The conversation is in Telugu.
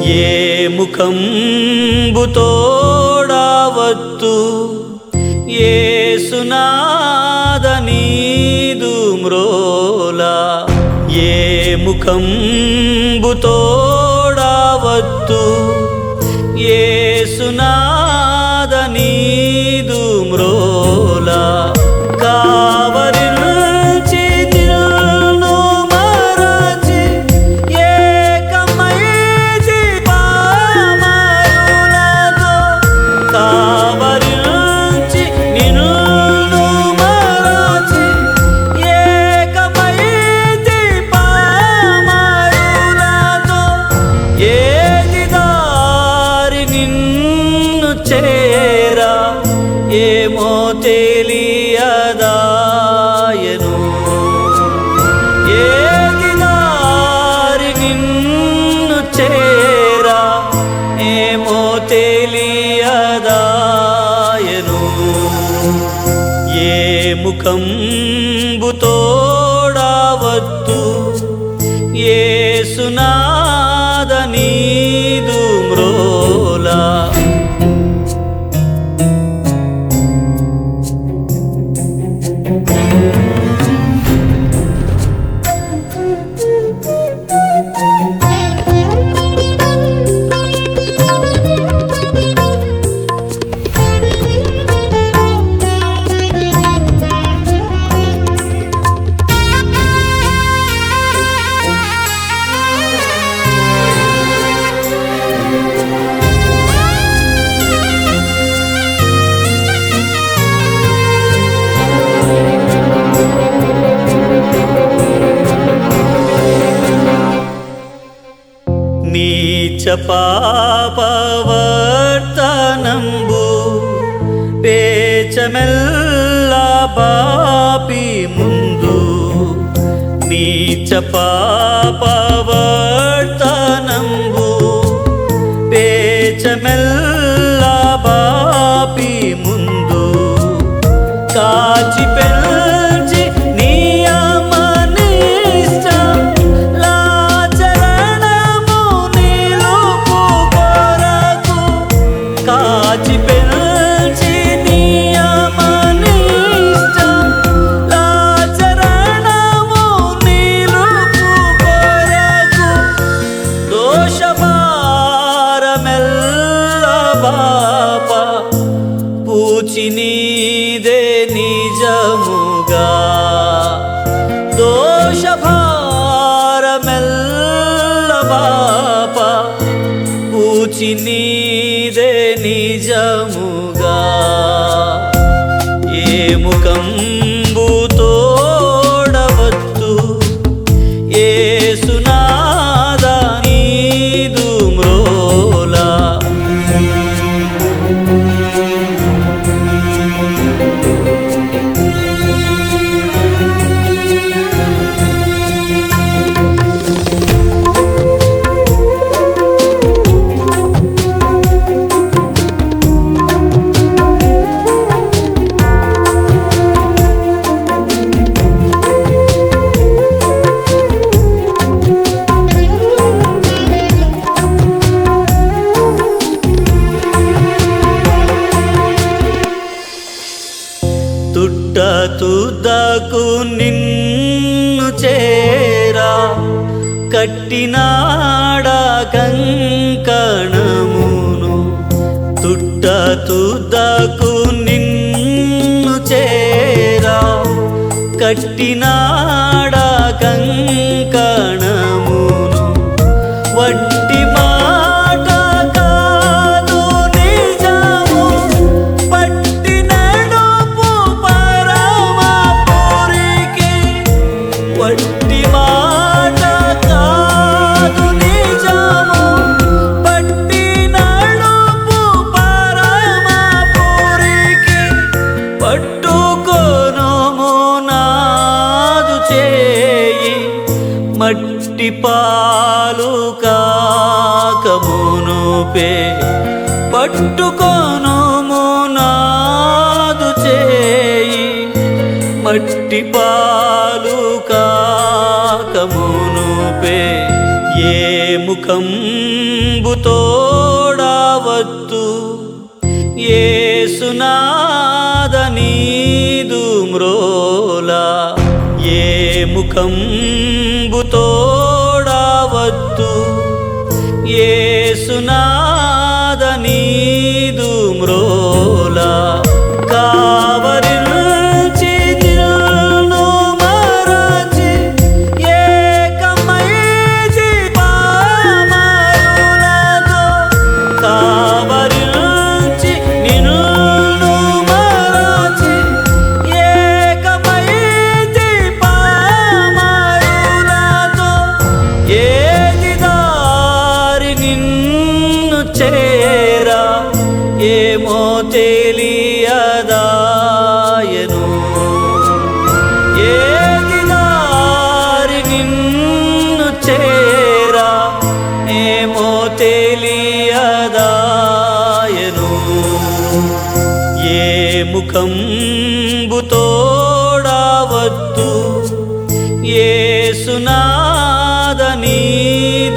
ఏ ముఖంబు తోడవత్తు ఏ సునాదనీదు మ్రోలా ఏ ముఖంబు తోడవత్తు ఏ సునాదనీదు మ్రోలా కావరించి నిన్ను మరచి ఏకమైచి పామరులతో కావరించి నిన్ను మరచి ఏకమైచి పామరులతో ఏది దారి నిన్ను చేరా ఏమో తెలియదాయను ఏది దారి నిన్ను చేరా ఏమో తెలియదాయను ఏ ముఖంబు తోడవత్తు ఏ సునాదనీదు మ్రోలా నీచ పాపవర్తనంబు పేచమెల్ల పాపి ముందు నీచ పాపవర్తనంబు పేచమెల్ల పాపి ముందు కాచి పెంచి నియమనిష్ట లాచరణము నిలుపు కొరకు కాచి పెంచి నియమనిష్ట లాచరణము నిలుపు కొరకు దోషభారమెల్ల బాప పూచి నీదే నిజముగా దోషభారమెల్ల బాప పూచి నీదే నిజముగా ఏ ముఖంబు తోడవత్తు ఏ సునాదా నీదు మ్రోలా తుట్ట తుద్దకు నిన్ను చేరా కట్టినాడ కంకణమును తుట్ట తుద్దకు నిన్ను చేరా కట్టినాడ కంకణమును వట్టి మాట కాదు నిజము పట్టి నడుపు పరమపురికి వట్టి మాట కాదు నిజము పట్టి నడుపు పరమపురికి పట్టుకొనుము నాదు చేయి మట్టి పాలు కాకమునుపే పట్టుకొనుము నాదు చేయి మట్టి పాలు కాకమునుపే ఏ ముఖంబు తోడవత్తు ఏసునాద నీదు మ్రోలా ఏ ముఖంబు తోడవత్తు ఏసునాద నీదు మ్రోలా కావరించి నిన్ను మరచి ఏకమై జీవమానులతో కావరించి నిన్ను మరచి ఏకమై జీవమానులతో ఏది దారి నిన్ను చేరా ఏమో తెలియదాయను ఏది దారి నిన్ను చేరా ఏమో తెలియదాయను ఏ ముఖంబు తోడవద్దు ఏ సునాద నీదు